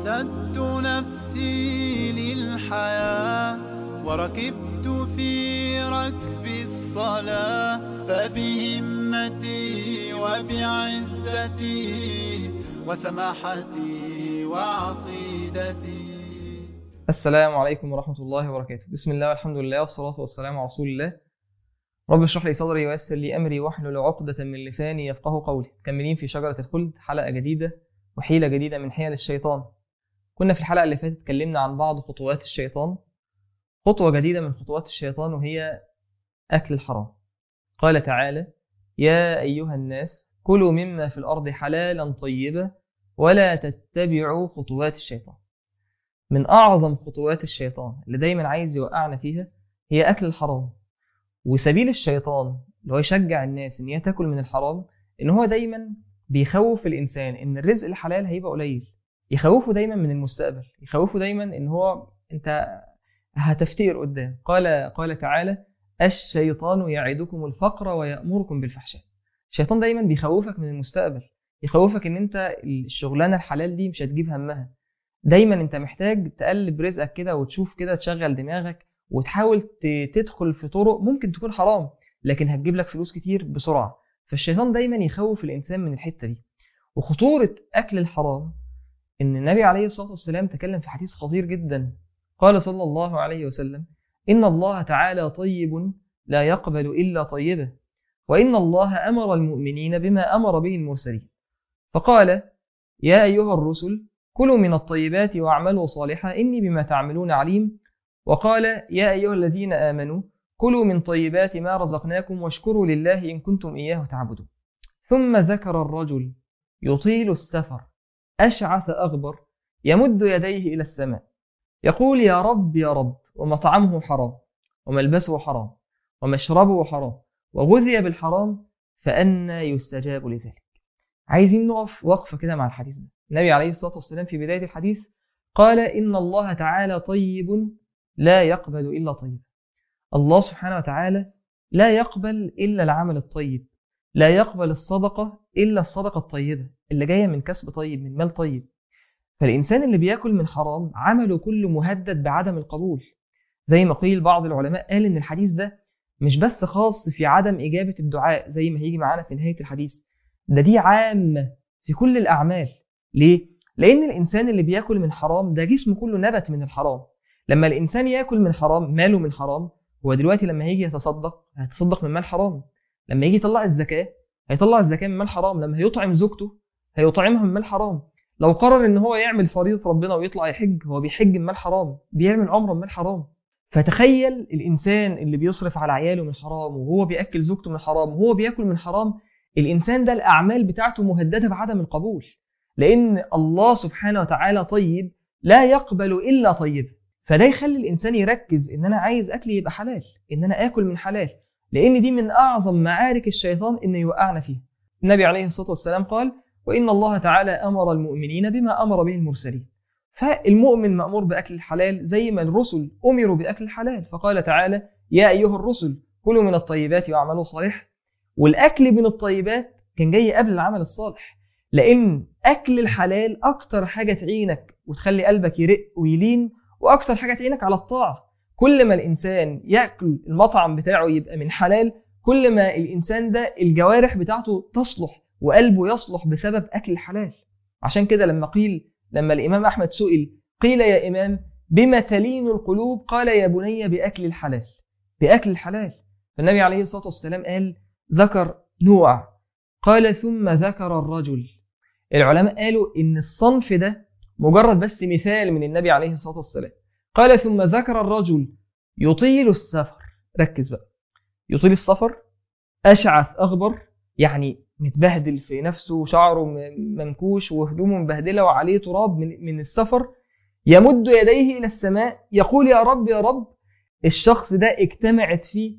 أعددت نفسي للحياة وركبت في ركب الصلاة فبهمتي وبعزتي وسماحتي وعقيدتي السلام عليكم ورحمة الله وبركاته بسم الله والحمد لله والصلاة والسلام على رسول الله رب اشرح لي صدري ويسر لي أمري واحلل عقدة من لساني يفقه قولي مكملين في شجرة الخلد حلقة جديدة وحيلة جديدة من حيل الشيطان كنا في الحلقة اللي فاتت اتكلمنا عن بعض خطوات الشيطان خطوة جديدة من خطوات الشيطان وهي أكل الحرام قال تعالى يا أيها الناس كلوا مما في الأرض حلالا طيبا ولا تتبعوا خطوات الشيطان من أعظم خطوات الشيطان اللي دايما عايز يوقعنا فيها هي أكل الحرام وسبيل الشيطان اللي هو يشجع الناس إن هي تاكل من الحرام إن هو دايما بيخوف الإنسان إن الرزق الحلال هيبقى قليل يخوفه دايما من المستقبل يخوفه دايما إن هو أنت هتفتقر قدام قال قال تعالى الشيطان يعدكم الفقر ويأمركم بالفحشاء الشيطان دايما بيخوفك من المستقبل يخوفك ان انت الشغلانه الحلال دي مش هتجيب همها دايما انت محتاج تقلب رزقك كده وتشوف كده تشغل دماغك وتحاول ت- تدخل في طرق ممكن تكون حرام لكن هتجيب لك فلوس كتير بسرعه فالشيطان دايما يخوف الانسان من الحته دي وخطوره اكل الحرام ان النبي عليه الصلاه والسلام تكلم في حديث خطير جدا قال صلى الله عليه وسلم ان الله تعالى طيب لا يقبل الا طيبه وان الله امر المؤمنين بما امر به المرسلين فقال يا ايها الرسل كلوا من الطيبات واعملوا صالحا إني بما تعملون عليم وقال يا أيها الذين آمنوا كلوا من طيبات ما رزقناكم واشكروا لله إن كنتم إياه تعبدون ثم ذكر الرجل يطيل السفر أشعث أغبر يمد يديه إلى السماء يقول يا رب يا رب ومطعمه حرام وملبسه حرام ومشربه حرام وغذي بالحرام فأنا يستجاب لذلك عايزين نقف وقفة كده مع الحديث ده النبي عليه الصلاة والسلام في بداية الحديث قال إن الله تعالى طيب لا يقبل إلا طيب الله سبحانه وتعالى لا يقبل إلا العمل الطيب لا يقبل الصدقة إلا الصدقة الطيبة اللي جاية من كسب طيب من مال طيب فالإنسان اللي بياكل من حرام عمله كله مهدد بعدم القبول زي ما قيل بعض العلماء قال إن الحديث ده مش بس خاص في عدم إجابة الدعاء زي ما هيجي معانا في نهاية الحديث ده دي عامة في كل الأعمال ليه؟ لأن الإنسان اللي بياكل من حرام ده جسمه كله نبت من الحرام لما الإنسان ياكل من حرام ماله من حرام هو دلوقتي لما هيجي يتصدق هيتصدق من مال حرام لما يجي يطلع الزكاة هيطلع الزكاة من مال حرام لما هيطعم زوجته هيطعمها من مال حرام لو قرر ان هو يعمل فريضة ربنا ويطلع يحج هو بيحج من مال حرام بيعمل عمرة من مال حرام فتخيل الإنسان اللي بيصرف على عياله من حرام وهو بيأكل زوجته من حرام وهو بياكل من حرام الإنسان ده الأعمال بتاعته مهددة بعدم القبول لأن الله سبحانه وتعالى طيب لا يقبل إلا طيب فده يخلي الإنسان يركز إن أنا عايز أكلي يبقى حلال إن أنا آكل من حلال لأن دي من أعظم معارك الشيطان إنه يوقعنا فيها النبي عليه الصلاة والسلام قال وإن الله تعالى أمر المؤمنين بما أمر به المرسلين فالمؤمن مأمور بأكل الحلال زي ما الرسل أمروا بأكل الحلال فقال تعالى يا أيها الرسل كلوا من الطيبات واعملوا صالحا والأكل من الطيبات كان جاي قبل العمل الصالح لان اكل الحلال اكتر حاجه تعينك وتخلي قلبك يرق ويلين واكتر حاجه تعينك على الطاعه كل ما الانسان ياكل المطعم بتاعه يبقى من حلال كل ما الانسان ده الجوارح بتاعته تصلح وقلبه يصلح بسبب اكل الحلال عشان كده لما قيل لما الامام احمد سئل قيل يا امام بما تلين القلوب قال يا بني باكل الحلال باكل الحلال فالنبي عليه الصلاه والسلام قال ذكر نوع قال ثم ذكر الرجل العلماء قالوا ان الصنف ده مجرد بس مثال من النبي عليه الصلاه والسلام قال ثم ذكر الرجل يطيل السفر ركز بقى يطيل السفر اشعث اغبر يعني متبهدل في نفسه وشعره م- منكوش وهدومه مبهدله وعليه تراب من من السفر يمد يديه الى السماء يقول يا رب يا رب الشخص ده اجتمعت فيه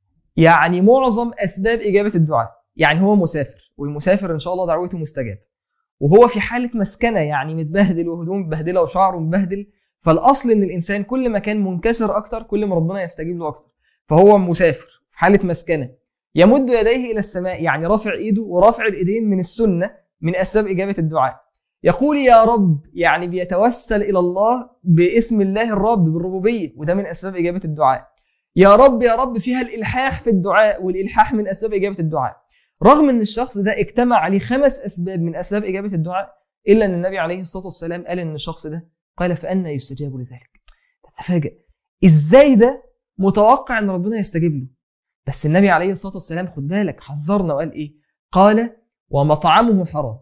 يعني معظم اسباب اجابه الدعاء يعني هو مسافر والمسافر ان شاء الله دعوته مستجابه وهو في حاله مسكنه يعني متبهدل وهدوم مبهدله وشعره مبهدل فالاصل ان الانسان كل ما كان منكسر اكتر كل ما ربنا يستجيب له اكتر فهو مسافر في حاله مسكنه يمد يديه الى السماء يعني رافع ايده ورافع الايدين من السنه من اسباب اجابه الدعاء يقول يا رب يعني بيتوسل إلى الله باسم الله الرب بالربوبية وده من أسباب إجابة الدعاء يا رب يا رب فيها الإلحاح في الدعاء والإلحاح من أسباب إجابة الدعاء رغم أن الشخص ده اجتمع عليه خمس أسباب من أسباب إجابة الدعاء إلا أن النبي عليه الصلاة والسلام قال أن الشخص ده قال فأنا يستجاب لذلك تتفاجأ إزاي ده متوقع أن ربنا يستجيب له بس النبي عليه الصلاة والسلام خد بالك حذرنا وقال إيه قال ومطعمه حرام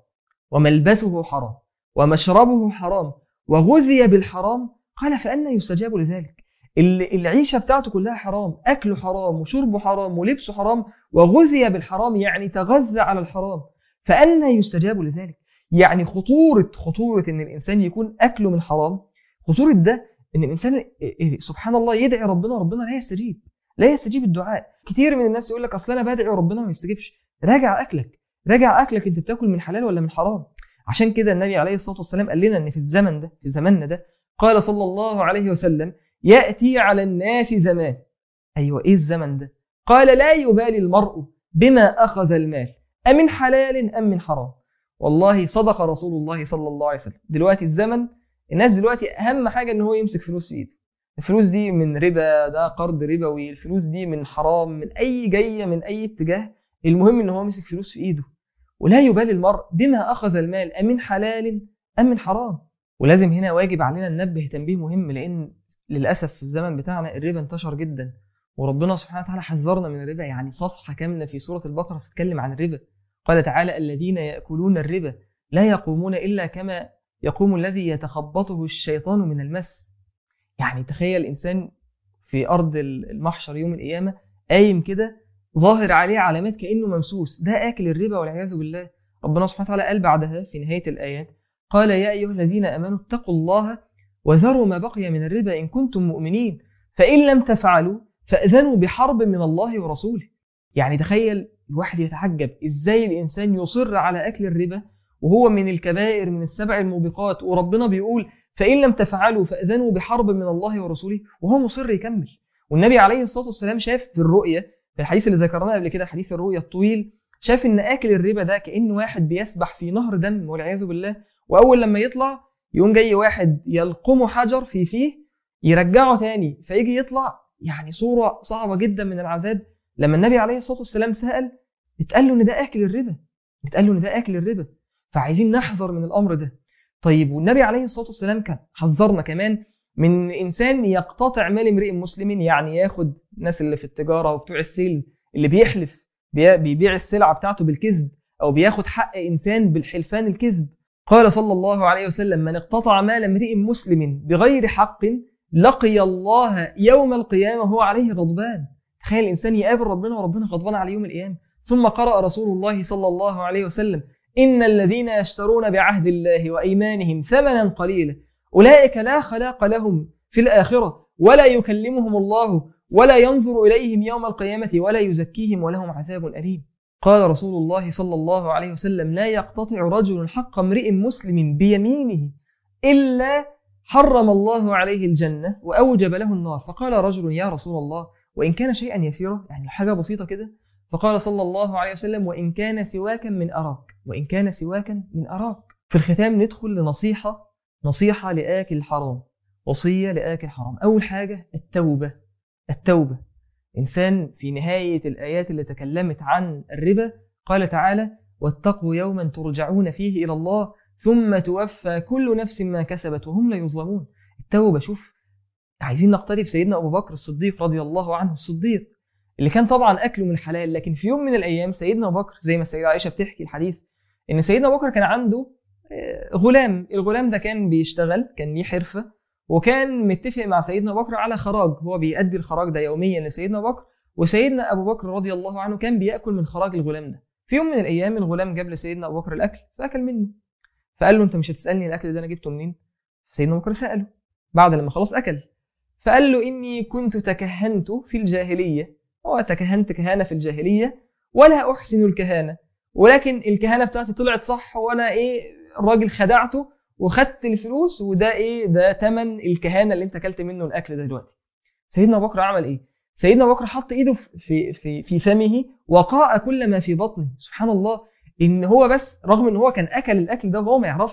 وملبسه حرام ومشربه حرام وغذي بالحرام قال فأنا يستجاب لذلك العيشة بتاعته كلها حرام أكله حرام وشربه حرام ولبسه حرام وغذي بالحرام يعني تغذى على الحرام فأنا يستجاب لذلك يعني خطورة خطورة إن الإنسان يكون أكله من حرام خطورة ده إن الإنسان سبحان الله يدعي ربنا ربنا لا يستجيب لا يستجيب الدعاء كتير من الناس يقول لك أصل أنا بدعي وربنا ما يستجيبش راجع أكلك راجع أكلك أنت بتاكل من حلال ولا من حرام عشان كده النبي عليه الصلاة والسلام قال لنا أن في الزمن ده في زماننا ده قال صلى الله عليه وسلم يأتي على الناس زمان أيوة إيه الزمن ده قال لا يبالي المرء بما أخذ المال أمن حلال أم من حرام والله صدق رسول الله صلى الله عليه وسلم دلوقتي الزمن الناس دلوقتي أهم حاجة إن هو يمسك فلوس في إيده الفلوس دي من ربا ده قرض ربوي الفلوس دي من حرام من أي جاية من أي اتجاه المهم إن هو يمسك فلوس في إيده ولا يبالي المرء بما أخذ المال أمن حلال أم من حرام ولازم هنا واجب علينا ننبه تنبيه مهم لأن للأسف في الزمن بتاعنا الربا انتشر جدا وربنا سبحانه وتعالى حذرنا من الربا يعني صفحة كاملة في سورة البقرة بتتكلم عن الربا قال تعالى الذين يأكلون الربا لا يقومون إلا كما يقوم الذي يتخبطه الشيطان من المس يعني تخيل إنسان في أرض المحشر يوم القيامة قايم كده ظاهر عليه علامات كأنه ممسوس ده آكل الربا والعياذ بالله ربنا سبحانه وتعالى قال بعدها في نهاية الآيات قال يا أيها الذين أمنوا اتقوا الله وذروا ما بقي من الربا إن كنتم مؤمنين فإن لم تفعلوا فأذنوا بحرب من الله ورسوله يعني تخيل الواحد يتعجب إزاي الإنسان يصر على أكل الربا وهو من الكبائر من السبع الموبقات وربنا بيقول فإن لم تفعلوا فأذنوا بحرب من الله ورسوله وهو مصر يكمل والنبي عليه الصلاة والسلام شاف في الرؤية في الحديث اللي ذكرناه قبل كده حديث الرؤية الطويل شاف ان اكل الربا ده كأنه واحد بيسبح في نهر دم والعياذ بالله واول لما يطلع يقوم جاي واحد يلقمه حجر في فيه يرجعه تاني فيجي يطلع يعني صورة صعبة جدا من العذاب لما النبي عليه الصلاة والسلام سأل اتقال له ان ده اكل الربا اتقال له ان ده اكل الربا فعايزين نحذر من الامر ده طيب والنبي عليه الصلاة والسلام كان حذرنا كمان من انسان يقتطع مال امرئ مسلم يعني ياخد الناس اللي في التجاره وبتوع السيل اللي بيحلف بيبيع السلعه بتاعته بالكذب او بياخد حق انسان بالحلفان الكذب قال صلى الله عليه وسلم من اقتطع مال امرئ مسلم بغير حق لقي الله يوم القيامه وهو عليه غضبان تخيل الانسان يقابل ربنا وربنا غضبان على يوم القيامه ثم قرأ رسول الله صلى الله عليه وسلم إن الذين يشترون بعهد الله وأيمانهم ثمنا قليلا أولئك لا خلاق لهم في الآخرة ولا يكلمهم الله ولا ينظر إليهم يوم القيامة ولا يزكيهم ولهم عذاب أليم قال رسول الله صلى الله عليه وسلم لا يقتطع رجل حق امرئ مسلم بيمينه إلا حرم الله عليه الجنة وأوجب له النار فقال رجل يا رسول الله وإن كان شيئا يسيرا يعني حاجة بسيطة كده فقال صلى الله عليه وسلم وإن كان سواكا من أراك وإن كان سواكا من أراك في الختام ندخل لنصيحة نصيحة لآكل الحرام وصية لآكل الحرام أول حاجة التوبة التوبة إنسان في نهاية الآيات اللي تكلمت عن الربا قال تعالى واتقوا يوما ترجعون فيه إلى الله ثم توفى كل نفس ما كسبت وهم لا يظلمون التوبة شوف عايزين نقترب سيدنا أبو بكر الصديق رضي الله عنه الصديق اللي كان طبعا أكله من حلال لكن في يوم من الأيام سيدنا أبو بكر زي ما السيدة عائشة بتحكي الحديث إن سيدنا أبو بكر كان عنده غلام الغلام ده كان بيشتغل كان ليه حرفة وكان متفق مع سيدنا أبو بكر على خراج هو بيأدي الخراج ده يوميا لسيدنا أبو بكر وسيدنا أبو بكر رضي الله عنه كان بيأكل من خراج الغلام ده في يوم من الأيام الغلام جاب لسيدنا أبو بكر الأكل فأكل منه فقال له أنت مش هتسألني الأكل ده أنا جبته منين سيدنا أبو بكر سأله بعد لما خلاص أكل فقال له إني كنت تكهنت في الجاهلية هو تكهنت كهانة في الجاهلية ولا أحسن الكهانة ولكن الكهانة بتاعتي طلعت صح وأنا إيه الراجل خدعته وخدت الفلوس وده ايه ده تمن الكهانه اللي انت اكلت منه الاكل ده دلوقتي سيدنا ابو بكر عمل ايه سيدنا ابو بكر حط ايده في في في فمه وقاء كل ما في بطنه سبحان الله ان هو بس رغم ان هو كان اكل الاكل ده وهو ما يعرفش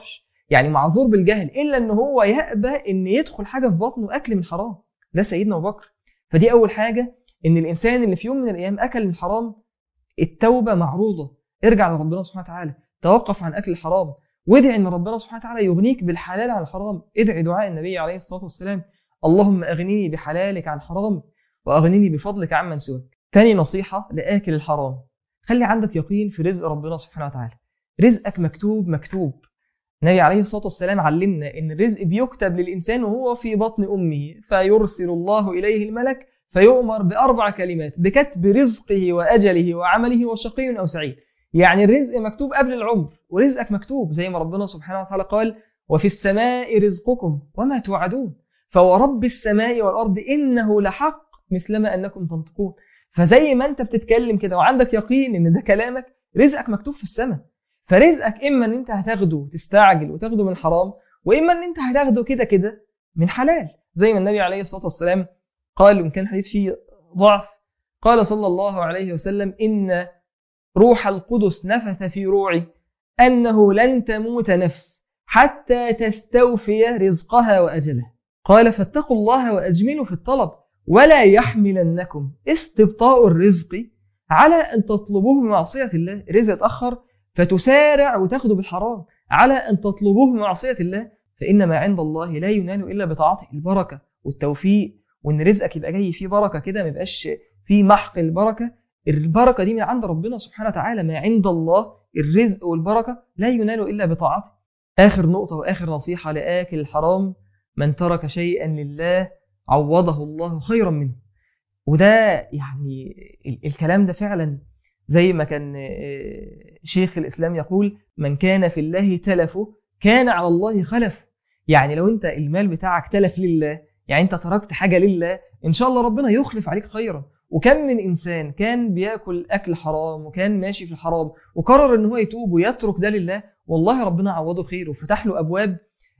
يعني معذور بالجهل الا ان هو يأبى ان يدخل حاجه في بطنه اكل من حرام ده سيدنا ابو بكر فدي اول حاجه ان الانسان اللي في يوم من الايام اكل من حرام التوبه معروضه ارجع لربنا سبحانه وتعالى توقف عن اكل الحرام وادعي ان ربنا سبحانه وتعالى يغنيك بالحلال عن الحرام ادعي دعاء النبي عليه الصلاه والسلام اللهم اغنني بحلالك عن حرام واغنني بفضلك عمن سواك تاني نصيحه لاكل الحرام خلي عندك يقين في رزق ربنا سبحانه وتعالى رزقك مكتوب مكتوب النبي عليه الصلاه والسلام علمنا ان الرزق بيكتب للانسان وهو في بطن امه فيرسل الله اليه الملك فيؤمر باربع كلمات بكتب رزقه واجله وعمله وشقي او سعيد يعني الرزق مكتوب قبل العمر ورزقك مكتوب زي ما ربنا سبحانه وتعالى قال وفي السماء رزقكم وما توعدون فورب السماء والارض انه لحق مثلما انكم تنطقون فزي ما انت بتتكلم كده وعندك يقين ان ده كلامك رزقك مكتوب في السماء فرزقك اما ان انت هتاخده تستعجل وتاخده من حرام واما ان انت هتاخده كده كده من حلال زي ما النبي عليه الصلاه والسلام قال وان كان حديث فيه ضعف قال صلى الله عليه وسلم ان روح القدس نفث في روعي انه لن تموت نفس حتى تستوفي رزقها واجلها قال فاتقوا الله واجملوا في الطلب ولا يحملنكم استبطاء الرزق على ان تطلبوه بمعصيه الله الرزق اتاخر فتسارع وتاخده بالحرام على ان تطلبوه بمعصيه الله فان ما عند الله لا ينال الا بطاعته البركه والتوفيق وان رزقك يبقى جاي فيه بركه كده ما يبقاش فيه محق البركه البركه دي من عند ربنا سبحانه وتعالى ما عند الله الرزق والبركه لا ينال الا بطاعته اخر نقطه واخر نصيحه لاكل الحرام من ترك شيئا لله عوضه الله خيرا منه وده يعني الكلام ده فعلا زي ما كان شيخ الإسلام يقول من كان في الله تلفه كان على الله خلف يعني لو انت المال بتاعك تلف لله يعني انت تركت حاجة لله ان شاء الله ربنا يخلف عليك خيرا وكم من انسان كان بياكل اكل حرام وكان ماشي في الحرام وقرر ان هو يتوب ويترك ده لله والله ربنا عوضه خير وفتح له ابواب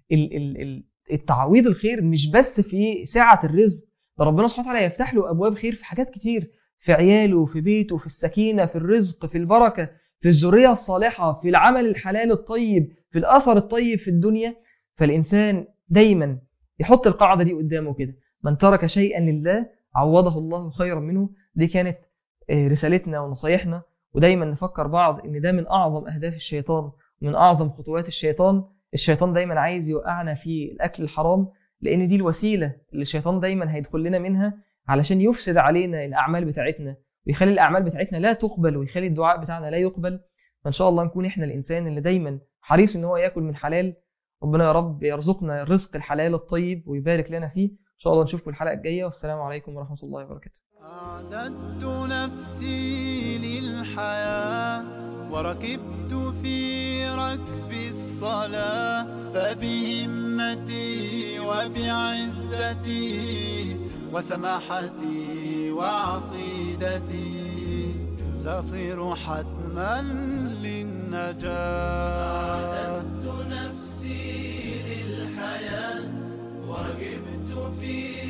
التعويض الخير مش بس في سعة الرزق ده ربنا سبحانه وتعالى يفتح له ابواب خير في حاجات كتير في عياله في بيته في السكينة في الرزق في البركة في الذرية الصالحة في العمل الحلال الطيب في الأثر الطيب في الدنيا فالإنسان دايما يحط القاعدة دي قدامه كده من ترك شيئا لله عوضه الله خيرا منه دي كانت رسالتنا ونصايحنا ودايما نفكر بعض ان ده من اعظم اهداف الشيطان ومن اعظم خطوات الشيطان الشيطان دايما عايز يوقعنا في الاكل الحرام لان دي الوسيله اللي الشيطان دايما هيدخل لنا منها علشان يفسد علينا الاعمال بتاعتنا ويخلي الاعمال بتاعتنا لا تقبل ويخلي الدعاء بتاعنا لا يقبل فان شاء الله نكون احنا الانسان اللي دايما حريص ان هو ياكل من حلال ربنا يا رب يرزقنا الرزق الحلال الطيب ويبارك لنا فيه ان شاء الله نشوفكم الحلقه الجايه والسلام عليكم ورحمه الله وبركاته أعددت نفسي للحياة وركبت في ركب الصلاة فبهمتي وبعزتي وسماحتي وعقيدتي سأصير حتما للنجاة أعددت نفسي للحياة وركبت في